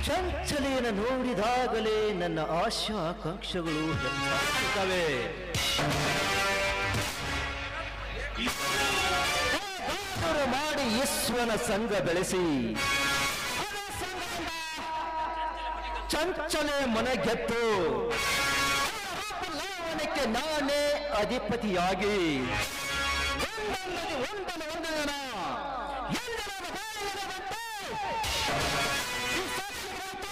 ಚಂಚಲೆಯನ್ನು ನೋಡಿದಾಗಲೇ ನನ್ನ ಆಶಾ ಆಕಾಂಕ್ಷೆಗಳು ಹೆಚ್ಚಾಗುತ್ತವೆ ಹೇಗಾದರೂ ಮಾಡಿ ಈಶ್ವರನ ಸಂಘ ಬೆಳೆಸಿ ಅದೇ ಸಂಘದಿಂದ ಚಂಚಲೆ ಮನಗೆದ್ದು ಲಾವಣಕ್ಕೆ ನಾನೇ ಅಧಿಪತಿಯಾಗಿ ಒಂದಲ್ಲದೆ ಒಂದಲ್ಲ ಒಂದು ಜನ ಎಲ್ಲರ ಬಾಯಿಗೆ ಬಂತು. ಈ ಸಾಕ್ಷಿ ಬಂತು.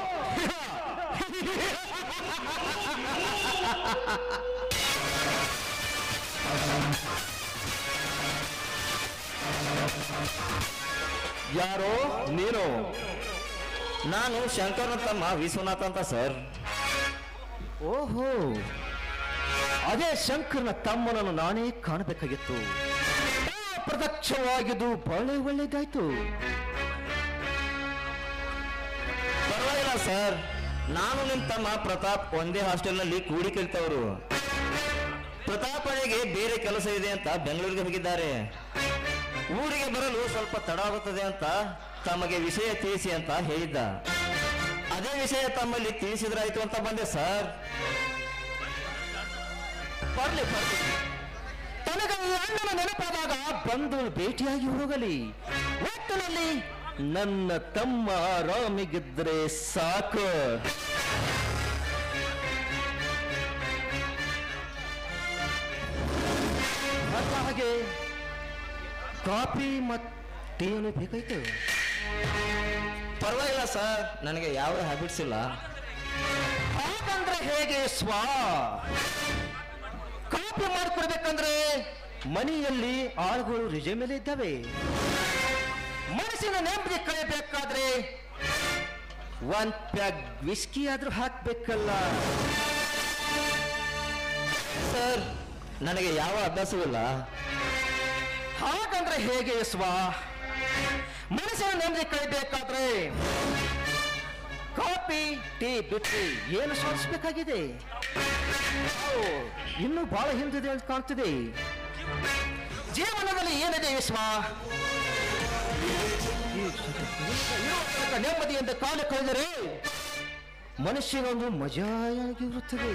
ಯಾರೋ ನೀನು ನಾನು ಶಂಕರನ ತಮ್ಮ ವಿಶ್ವನಾಥ್ ಅಂತ ಸರ್ ಓಹೋ ಅದೇ ಶಂಕರನ ತಮ್ಮನನ್ನು ನಾನೇ ಕಾಣಬೇಕಾಗಿತ್ತು ಪ್ರದಕ್ಷವಾಗಿದ್ದು ಬಹಳ ಒಳ್ಳೇದಾಯ್ತು ಪರವಾಗಿಲ್ಲ ಸರ್ ನಾನು ನಿಮ್ಮ ತಮ್ಮ ಪ್ರತಾಪ್ ಒಂದೇ ಹಾಸ್ಟೆಲ್ನಲ್ಲಿ ಕೂಡಿ ಕಲಿತವರು ಪ್ರತಾಪನಿಗೆ ಬೇರೆ ಕೆಲಸ ಇದೆ ಅಂತ ಬೆಂಗಳೂರಿಗೆ ಹೋಗಿದ್ದಾರೆ ಊರಿಗೆ ಬರಲು ಸ್ವಲ್ಪ ತಡ ಆಗುತ್ತದೆ ಅಂತ ತಮಗೆ ವಿಷಯ ತಿಳಿಸಿ ಅಂತ ಹೇಳಿದ್ದ ಅದೇ ವಿಷಯ ತಮ್ಮಲ್ಲಿ ತಿಳಿಸಿದ್ರಾಯ್ತು ಅಂತ ಬಂದೆ ಸರ್ ಬರ್ಲಿ ಬರ್ಲಿ ತನಗ ಈ ಅಣ್ಣನ ನೆನಪಾದಾಗ ಬಂದು ಭೇಟಿಯಾಗಿ ಹೋಗಲಿ ಒಟ್ಟಿನಲ್ಲಿ ನನ್ನ ತಮ್ಮ ಆರಾಮಿಗಿದ್ರೆ ಸಾಕು ಅಲ್ಲ ಹಾಗೆ ಕಾಫಿ ಮತ್ತು ಟೀನು ಬೇಕಾಯ್ತು ಪರವಾಗಿಲ್ಲ ಸರ್ ನನಗೆ ಯಾವ ಹ್ಯಾಬಿಟ್ಸ್ ಇಲ್ಲ ಹಾಗಂದ್ರೆ ಹೇಗೆ ಸ್ವಾ ಕಾಪಿ ಮಾಡಿಕೊಡ್ಬೇಕಂದ್ರೆ ಮನೆಯಲ್ಲಿ ಆಳುಗಳು ರಿಜೆ ಮೇಲೆ ಇದ್ದಾವೆ ಮನಸ್ಸಿನ ನೆಮ್ಮದಿ ಕಳೆಯಬೇಕಾದ್ರೆ ಒಂದ್ ಪ್ಯಾಗ್ ವಿಸ್ಕಿ ಆದ್ರೂ ಹಾಕ್ಬೇಕಲ್ಲ ಸರ್ ನನಗೆ ಯಾವ ಅಭ್ಯಾಸವಿಲ್ಲ ಹಾಗಂದ್ರೆ ಹೇಗೆ ಸ್ವಾ ಮನಸ್ಸಿನ ನೆಮ್ಮದಿ ಕಳೆಯಬೇಕಾದ್ರೆ ಕಾಫಿ ಟೀ ಬಿಟ್ಟು ಏನು ಸೋಲಿಸಬೇಕಾಗಿದೆ ಇನ್ನೂ ಬಹಳ ಹಿಂದಿದೆ ಅಂತ ಕಾಣ್ತಿದೆ ಜೀವನದಲ್ಲಿ ಏನಿದೆ ವಿಶ್ವ ಇರುವ ತನಕ ನೆಮ್ಮದಿಯಿಂದ ಕಾಲ ಕಳೆದರೆ ಮನುಷ್ಯನೊಂದು ಮಜಾಯಾಗಿರುತ್ತದೆ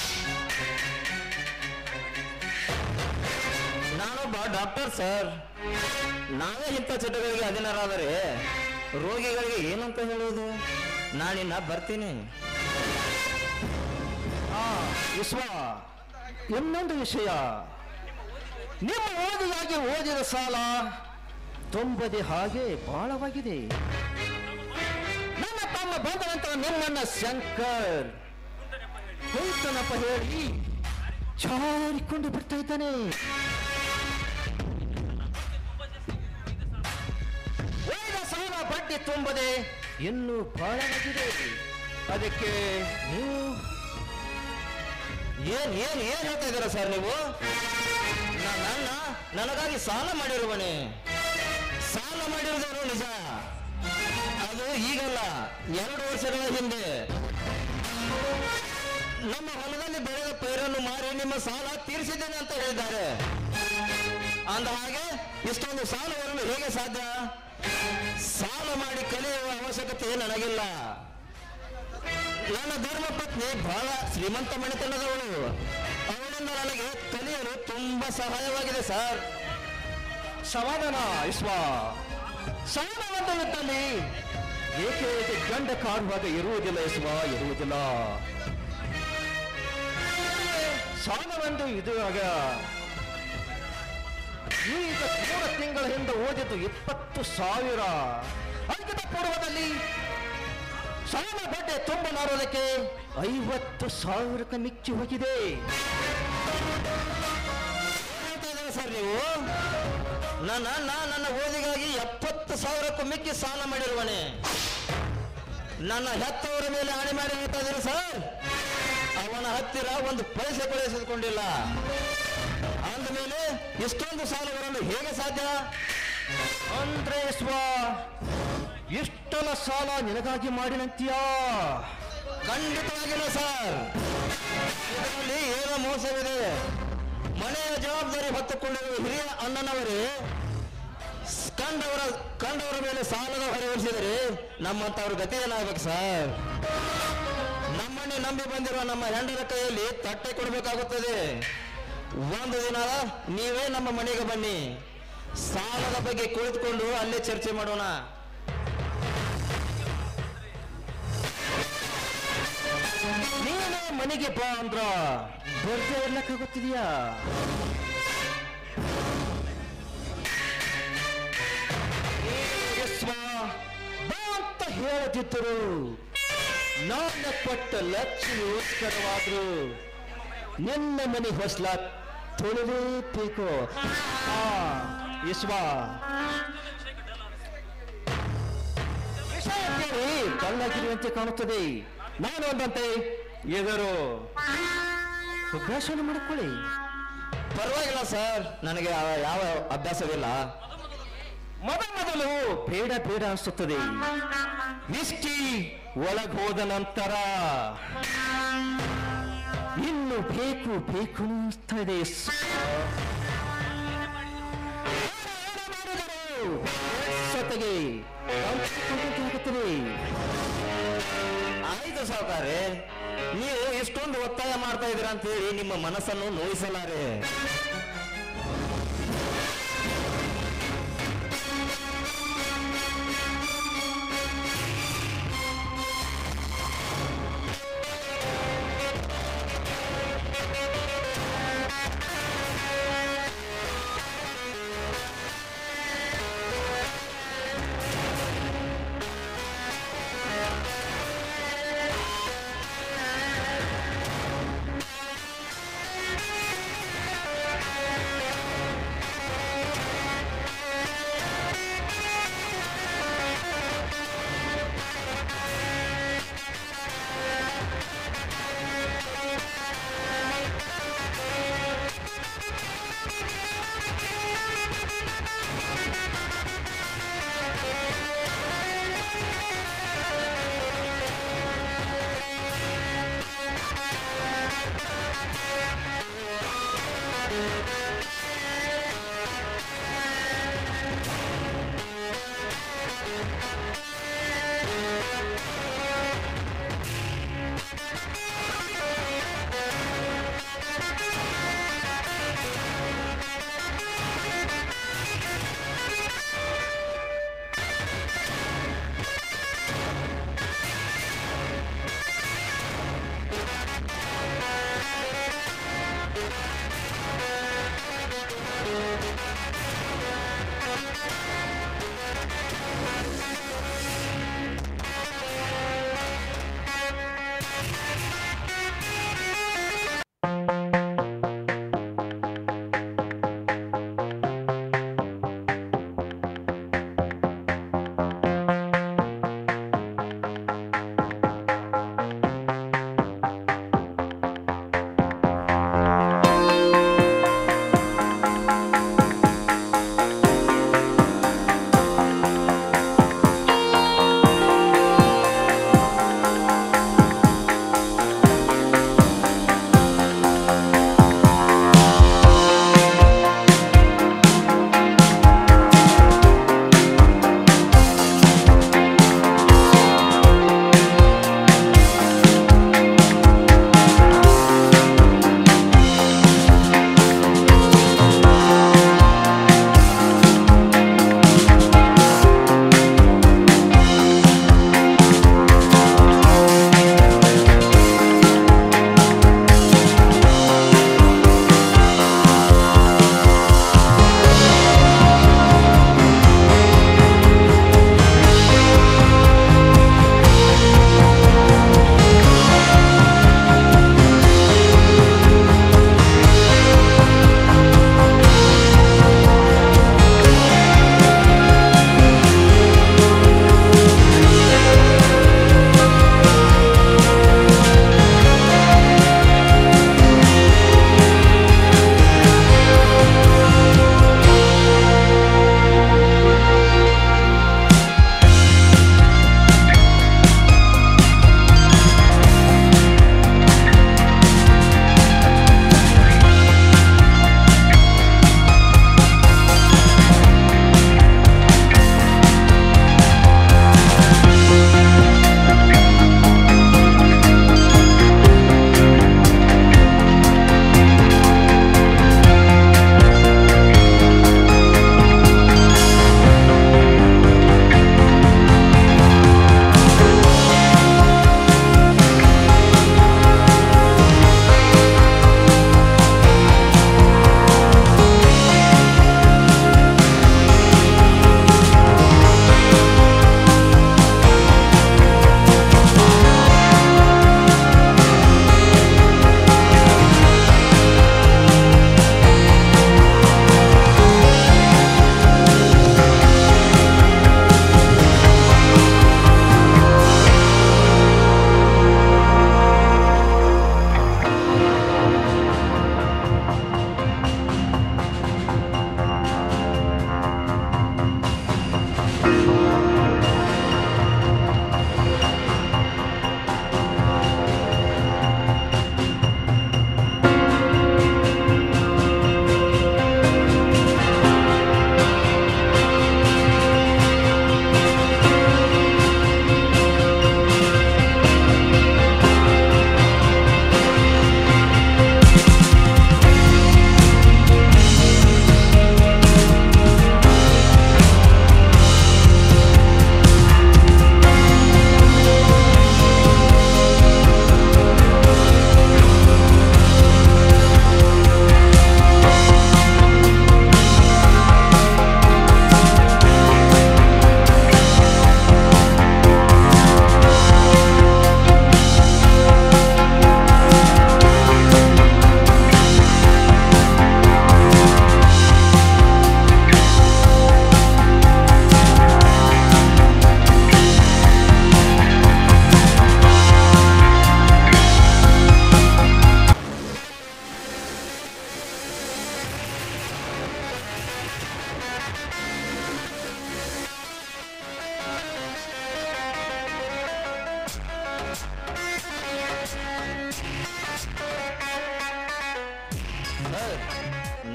ನಾನೊಬ್ಬ ಡಾಕ್ಟರ್ ಸರ್ ನಾವೇ ಇಂಥ ಚಟಗಳಿಗೆ ಅಧೀನರಾದರೆ ರೋಗಿಗಳಿಗೆ ಏನಂತ ಹೇಳೋದು ನಾನಿನ್ನ ಬರ್ತೀನಿ ಆ ವಿಶ್ವ ಇನ್ನೊಂದು ವಿಷಯ ನಿಮ್ಮ ಓದಿಗಾಗಿ ಓದಿದ ಸಾಲ ತುಂಬದೆ ಹಾಗೆ ಬಹಳವಾಗಿದೆ ನನ್ನ ತಮ್ಮ ಬಂದ ನಂತರ ನಿಮ್ಮನ್ನ ಶಂಕರ್ ಹೋಯ್ತನಪ್ಪ ಹೇಳಿ ಜಾರಿಕೊಂಡು ಬರ್ತಾ ಇದ್ದಾನೆ ಓದಿದ ಸಾಲ ಬಡ್ಡಿ ತುಂಬದೆ ಇನ್ನೂ ಬಹಳವಾಗಿದೆ ಅದಕ್ಕೆ ನೀವು ಏನ್ ಏನ್ ಏನ್ ಹೇಳ್ತಾ ಇದ್ದೀರಾ ಸರ್ ನೀವು ನ- ನನ್ನ ನನಗಾಗಿ ಸಾಲ ಮಾಡಿರುವನೆ ಸಾಲ ಮಾಡಿರುವುದೇನು ನಿಜ ಅದು ಈಗಲ್ಲ ಎರಡು ವರ್ಷಗಳ ಹಿಂದೆ ನಮ್ಮ ಹೊಲದಲ್ಲಿ ಬೆಳೆದ ಪೈರನ್ನು ಮಾರಿ ನಿಮ್ಮ ಸಾಲ ತೀರಿಸಿದ್ದೇನೆ ಅಂತ ಹೇಳಿದ್ದಾರೆ ಅಂದ ಹಾಗೆ ಇಷ್ಟೊಂದು ಸಾಲ ಬರಲು ಹೇಗೆ ಸಾಧ್ಯ ಸಾಲ ಮಾಡಿ ಕಲಿಯುವ ಅವಶ್ಯಕತೆ ನನಗಿಲ್ಲ ನನ್ನ ಧರ್ಮ ಪತ್ನಿ ಬಹಳ ಶ್ರೀಮಂತ ಮನೆತನದವಳು ಅವಳಿಂದ ನನಗೆ ಕಲಿಯಲು ತುಂಬಾ ಸಹಾಯವಾಗಿದೆ ಸರ್ ಸಮಾಧಾನ ವಿಶ್ವ ಸಾಲ ಒಂದು ಇದ್ದಲ್ಲಿ ಏಕೆ ಏಕೆ ಗಂಡ ಕಾಡುವಾಗ ಇರುವುದಿಲ್ಲ ಯಶ್ವ ಇರುವುದಿಲ್ಲ ಸಾಲವೆಂದು ಇದುವಾಗ ಈಗ ಮೂರು ತಿಂಗಳ ಹಿಂದೆ ಓದಿದ್ದು ಇಪ್ಪತ್ತು ಸಾವಿರ ಅಂಕಿತ ಪೂರ್ವದಲ್ಲಿ ಸಾಲ ಬಡ್ಡೆ ತುಂಬಲಾರೋದಕ್ಕೆ ಐವತ್ತು ಸಾವಿರಕ್ಕೆ ಮಿಚ್ಚಿ ಹೋಗಿದೆ ಹೇಳ್ತಾ ಇದ್ದೀರಾ ಸರ್ ನೀವು ನನ್ನ ನಾ ನನ್ನ ಓದಿಗಾಗಿ ಎಪ್ಪತ್ತು ಸಾವಿರಕ್ಕೂ ಮಿಕ್ಕಿ ಸಾಲ ಮಾಡಿರುವನೆ ನನ್ನ ಹೆತ್ತವರ ಮೇಲೆ ಹಣೆ ಮಾಡಿ ಹೇಳ್ತಾ ಇದ್ದೀರಾ ಸರ್ ಅವನ ಹತ್ತಿರ ಒಂದು ಪೈಸೆ ಕಳುಹಿಸಿಕೊಂಡಿಲ್ಲ ಅಂದಮೇಲೆ ಇಷ್ಟೊಂದು ಸಾಲ ಬರಲು ಹೇಗೆ ಸಾಧ್ಯ ಅಂದ್ರೆ ಸ್ವ ಇಷ್ಟೆಲ್ಲ ಸಾಲ ನಿನಗಾಗಿ ಮಾಡಿನಂತೀಯಾ ಖಂಡಿತವಾಗಿಲ್ಲ ಸರ್ ಇದರಲ್ಲಿ ಏನೋ ಮೋಸವಿದೆ ಮನೆಯ ಜವಾಬ್ದಾರಿ ಹೊತ್ತುಕೊಂಡಿರುವ ಹಿರಿಯ ಅಣ್ಣನವರೇ ಕಂಡವರ ಕಂಡವರ ಮೇಲೆ ಸಾಲದ ಹೊರೆ ಹೊರಿಸಿದರೆ ನಮ್ಮಂತವ್ರ ಗತಿ ಏನಾಗ್ಬೇಕು ಸರ್ ನಮ್ಮನ್ನೇ ನಂಬಿ ಬಂದಿರುವ ನಮ್ಮ ಹೆಂಡರ ಕೈಯಲ್ಲಿ ತಟ್ಟೆ ಕೊಡಬೇಕಾಗುತ್ತದೆ ಒಂದು ದಿನ ನೀವೇ ನಮ್ಮ ಮನೆಗೆ ಬನ್ನಿ ಸಾಲದ ಬಗ್ಗೆ ಕುಳಿತುಕೊಂಡು ಅಲ್ಲೇ ಚರ್ಚೆ ಮಾಡೋಣ ನೀನು ಮನೆಗೆ ಬಾ ಅಂದ್ರ ಬರ್ದೇ ಇರ್ಲಕ್ಕಾಗುತ್ತಿದೆಯಾ ಯಸ್ವ ಬಾ ಅಂತ ಹೇಳದಿದ್ದರು ನನ್ನ ಪಟ್ಟ ಲಕ್ಷ್ಮಿಗೋಸ್ಕರವಾದ್ರು ನಿನ್ನ ಮನೆ ಹೊಸ್ಲ ತೊಳಲೇಬೇಕು ಆ ಯಶ್ವ ವಿಷಯ ಕೇಳಿ ಕಳ್ಳಾಗಿರುವಂತೆ ಕಾಣುತ್ತದೆ ನಾನು ಅಂದಂತೆ ಎದರು ಅಭ್ಯಾಸವನ್ನು ಮಾಡಿಕೊಳ್ಳಿ ಪರವಾಗಿಲ್ಲ ಸರ್ ನನಗೆ ಯಾವ- ಯಾವ ಅಭ್ಯಾಸವಿಲ್ಲ ಮೊದ ಮೊದಲು ಬೇಡ ಬೇಡ ಅನಿಸುತ್ತದೆ ವಿಸ್ಕಿ ಒಳಗ್ ಹೋದ ನಂತರ ಇನ್ನು ಬೇಕು ಬೇಕು ಅನಿಸ್ತಾ ಇದೆ ಸತೆಗೆ ಆಗುತ್ತದೆ ಆಯ್ತು ಸಾವುಕಾರೆ ನೀವು ಇಷ್ಟೊಂದು ಒತ್ತಾಯ ಮಾಡ್ತಾ ಇದ್ದೀರಾ ಅಂತ ಹೇಳಿ ನಿಮ್ಮ ಮನಸ್ಸನ್ನು ನೋಯಿಸಲಾರೆ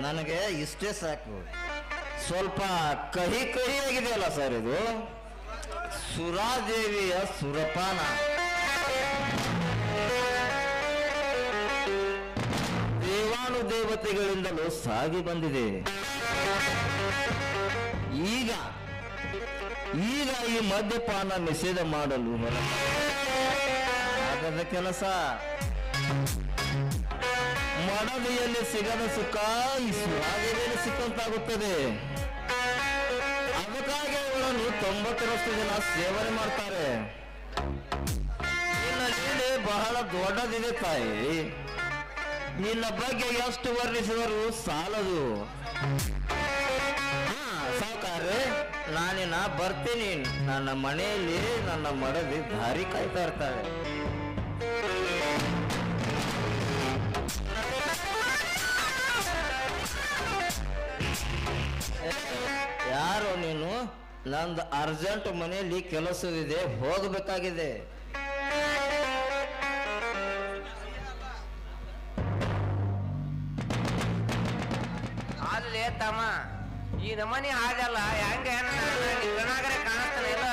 ನನಗೆ ಇಷ್ಟೇ ಸಾಕು ಸ್ವಲ್ಪ ಕಹಿ ಕಹಿ ಆಗಿದೆಯಲ್ಲ ಸರ್ ಇದು ಸುರಾದೇವಿಯ ಸುರಪಾನ ದೇವಾನು ದೇವತೆಗಳಿಂದಲೂ ಸಾಗಿ ಬಂದಿದೆ ಈಗ ಈಗ ಈ ಮದ್ಯಪಾನ ನಿಷೇಧ ಮಾಡಲು ಹೊರ ಆಗದ ಕೆಲಸ ಮಡದಿಯಲ್ಲಿ ಸಿಗದ ಸುಖ ಈ ಸುರಾದೇವಿಯಲ್ಲಿ ಸಿಕ್ಕಂತಾಗುತ್ತದೆ ಅದಕ್ಕಾಗಿ ಅವಳನ್ನು ತೊಂಬತ್ತರಷ್ಟು ಜನ ಸೇವನೆ ಮಾಡ್ತಾರೆ ನಿನ್ನ ಲೀಲೆ ಬಹಳ ದೊಡ್ಡದಿದೆ ತಾಯಿ ನಿನ್ನ ಬಗ್ಗೆ ಎಷ್ಟು ವರ್ಣಿಸಿದರೂ ಸಾಲದು ಹಾ ಸಾವುಕಾರ್ರೆ ನಾನಿನ್ನ ಬರ್ತೀನಿ ನನ್ನ ಮನೆಯಲ್ಲಿ ನನ್ನ ಮಡದಿ ದಾರಿ ಕಾಯ್ತಾ ಇರ್ತಾಳೆ ಯಾರು ನೀನು ನಂದು ಅರ್ಜೆಂಟ್ ಮನೆಯಲ್ಲಿ ಕೆಲಸವಿದೆ ಹೋಗಬೇಕಾಗಿದೆ ಅಲ್ಲಿ ತಮ್ಮ ಈ ನಮನಿ ಹಾದಲ್ಲ ಹೆಂಗ ಕಣಾಗರೆ ಕಾಣಿಸ್ತಾನೆ ಇಲ್ಲ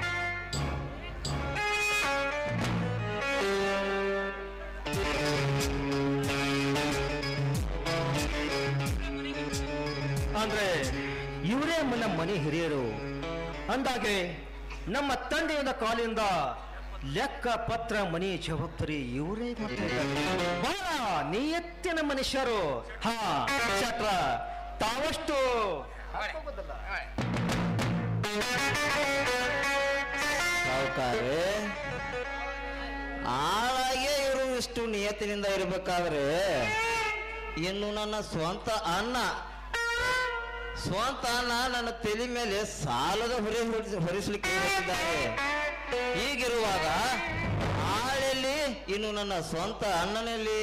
ಅಂದ್ರೆ ಇವರೇ ನಮ್ಮ ಮನೆ ಹಿರಿಯರು ಅಂದಾಗೆ ನಮ್ಮ ತಂದೆಯಿಂದ ಕಾಲಿಂದ ಲೆಕ್ಕ ಪತ್ರ ಮನೆ ಜವಾಬ್ದಾರಿ ಇವರೇ ಮಾಡ್ತಿದ್ದಾರೆ. ಬಹಳ ನಿಯತ್ತಿನ ಮನುಷ್ಯರು ಹಾ ಚಟ್ರ ತಾವಷ್ಟು ಸಾವುಕಾರೆ ಆಳಾಗೆ ಇವರು ಇಷ್ಟು ನಿಯತ್ತಿನಿಂದ ಇರಬೇಕಾದ್ರೆ ಇನ್ನು ನನ್ನ ಸ್ವಂತ ಅಣ್ಣ ಸ್ವಂತ ಅಣ್ಣ ನನ್ನ ತಲೆ ಮೇಲೆ ಸಾಲದ ಹೊರೆ ಹೊರಿಸ್- ಹೊರಿಸ್ಲಿಕ್ಕೆ ಹೊರಟಿದ್ದಾರೆ ಹೀಗಿರುವಾಗ ಆಳೆಲ್ಲಿ ಇನ್ನು ನನ್ನ ಸ್ವಂತ ಅಣ್ಣನಲ್ಲಿ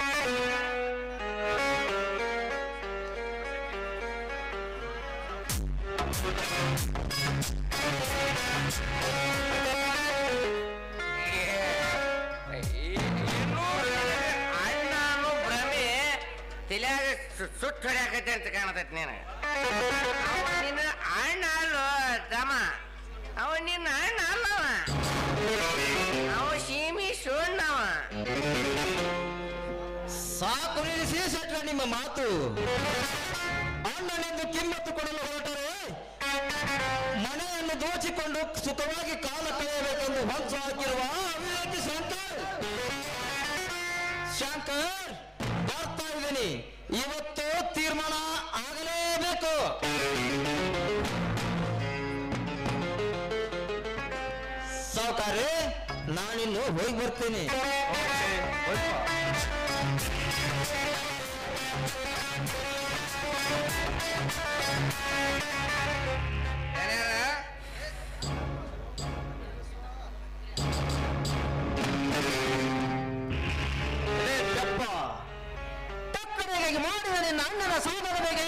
ಇನ್ನೂ ಅಣ್ಣ ಅನ್ನೋ ಭ್ರಮೆ ತಲೆಯಾಗ ಸುಟ್ಟು ಹೊಡ್ಯಾಕೈತೆ ಅಂತ ಕಾಣತೈತಿ ನೀನು ಅವ ನಿನ್ನ ಅಣ್ಣ ಅಲ್ಲೋ ತಮ್ಮ ಅವ ನಿನ್ನ ಅಣ್ಣ ಅಲ್ಲವ ಅವ ಸೀಮಿ ಸುಣ್ಣವ ಸಾಕು ನಿಲ್ಲಿಸಿ ಶೆಟ್ರ ನಿಮ್ಮ ಮಾತು ಅಣ್ಣನೆಂದು ಕಿಮ್ಮತ್ತು ಕೊಡಲು ಹೊರಟರೆ ಮನೆಯನ್ನು ದೋಚಿಕೊಂಡು ಸುಖವಾಗಿ ಕಾಲ ಕಳೆಯಬೇಕೆಂದು ಹೊಂಚು ಹಾಕಿರುವ ಅವಿವೇಕಿ ಶಂಕರ್ ಶಂಕರ್ ಬರ್ತಾ ಇದ್ದೀನಿ ಇವತ್ತು ತೀರ್ಮಾನ ಆಗಲೇಬೇಕು ಸಾವುಕಾರೆ ನಾನಿನ್ನು ಹೋಗಿ ಬರ್ತೀನಿ ಏ ಬೆಪ್ಪ, ತಕ್ಕನೆಗೆ ಮಾಡಿದ ನಿನ್ನ ಅಣ್ಣನ ಸಹೋದರನಿಗೆ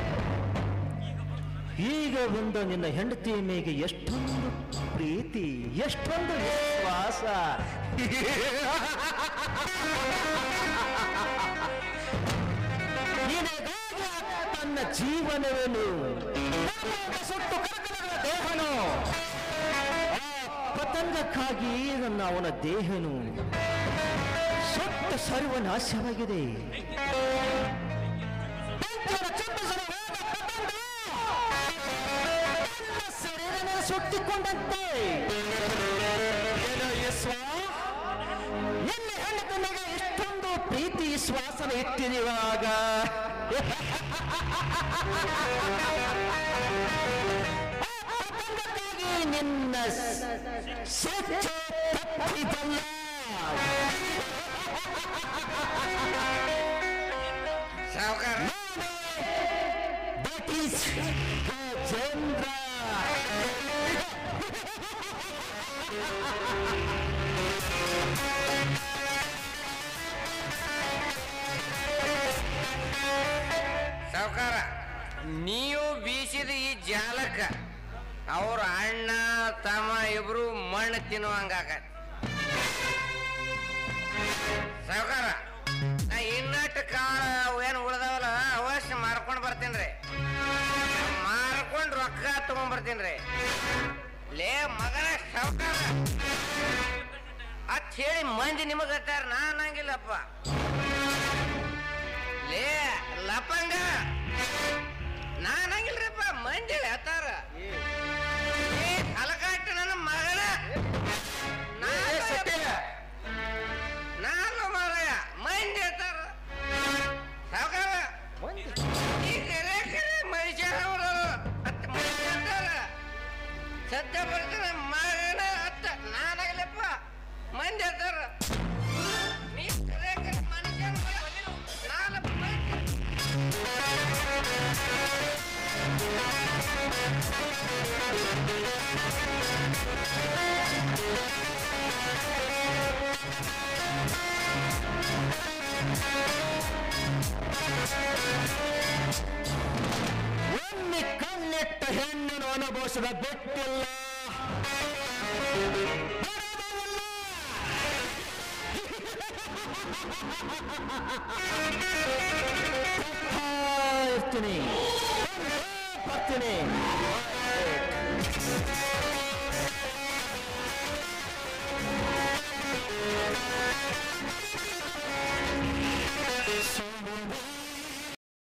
ಈಗ ಬಂದ ನಿನ್ನ ಹೆಂಡತಿಯ ಮೇಲೆ ಎಷ್ಟೊಂದು ಪ್ರೀತಿ ಎಷ್ಟೊಂದು ವಿಶ್ವಾಸ ನಿನಗಾಗಿ ತನ್ನ ಜೀವನವೇನು ನಮ್ಮೊಳಗ ಸುಟ್ಟು ಕರಕಲಗಳ ದೇಹನು ಆ ಪತಂಗಕ್ಕಾಗಿ ನನ್ನ ಅವನ ದೇಹನು ಸುಟ್ಟು ಸರ್ವನಾಶವಾಗಿದೆ ಬೆಂಕಿಯನ್ನು ಚುಂಬಿಸಲು ಹೋದ ಪತಂಗ ತನ್ನ ಶರೀರನ ಸುಟ್ಟಿಕೊಂಡಂತೆ ಏನೋ ಯಸ್ವ? ನಿನ್ನ ಹೆಣ್ಣು ಮೇಲೆ ಇಷ್ಟೊಂದು ಪ್ರೀತಿ ವಿಶ್ವಾಸನ ಇಟ್ಟಿರುವಾಗ ಆ ಪತಂಗಕ್ಕಾಗಿ ನಿನ್ನ ಸ್ವಚ್ಛ ತಪ್ಪಿದಲ್ಲ ಸಾವುಕಾರ That is Gajendra. ಸಾವುಕಾರ ನೀವು ಬೀಸಿದ ಈ ಜಾಲಕ್ಕ ಅವ್ರ ಅಣ್ಣ ತಮ್ಮ ಇಬ್ರು ಮಣ್ಣು ತಿನ್ನುವಂಗಾಕ ಸಾವುಕಾರ ನಾ ಇನ್ನಟ್ಟು ಕಾಳ ಏನು ಉಳ್ದವಲ್ಲ ಅವಶ್ಯ ಮಾರ ಬರ್ತೀನ್ರಿ ಮಾರ್ಕೊಂಡು ರೊಕ್ಕ ತಗೊಂಡ್ಬರ್ತೀನ್ರಿ ಲೇ ಮಗನ ಸಾವ್ಕಾರ ಅತ್ ಹೇಳಿ ಮಂದಿ ನಿಮಗ ಹತ್ತಾರ ನಾ ಅನ್ನಂಗಿಲ್ಲಪ್ಪ ಲೇ ಲಪಂಗ ನಾ ಅನ್ನಂಗಿಲ್ರಿಪ್ಪ ಮಂದಿ ಹತ್ತಾರ ಏ ಹಲಕಾಟ ನನ್ನ ಮಗನ ನಾ ನಾನು ಮಾರಾಯ ಮಂದಿ ಹತ್ತಾರ ಸಾವ್ಕಾರ ಈ ಕರೆ ಕರೆ ಮನುಷ್ಯ ಅವರು ಅತ್ತ ಮನುಷ್ಯ ಅಂತಾರ ಸದ್ಯ ಬರ್ತಾನೆ ಮಗನ ಅತ್ತ ನಾನಾಗಲಪ್ಪ ಮಂದಿ ಅಂತಾರ ನೀ ಕರೆ ಕರೆ ಮನುಷ್ಯ ನಾನಪ್ಪ ಮನುಷ್ಯ ಒಮ್ಮೆ ಕಣ್ಣಿಟ್ಟ ಹೆಣ್ಣನ್ನು ಅನುಭವಿಸಿದ ಬಿಟ್ಟಿಲ್ಲ ಬರೋದಿಲ್ಲ. ಬರ್ತಾ ಇರ್ತೀನಿ ಬರ್ತಾ ಬರ್ತೀನಿ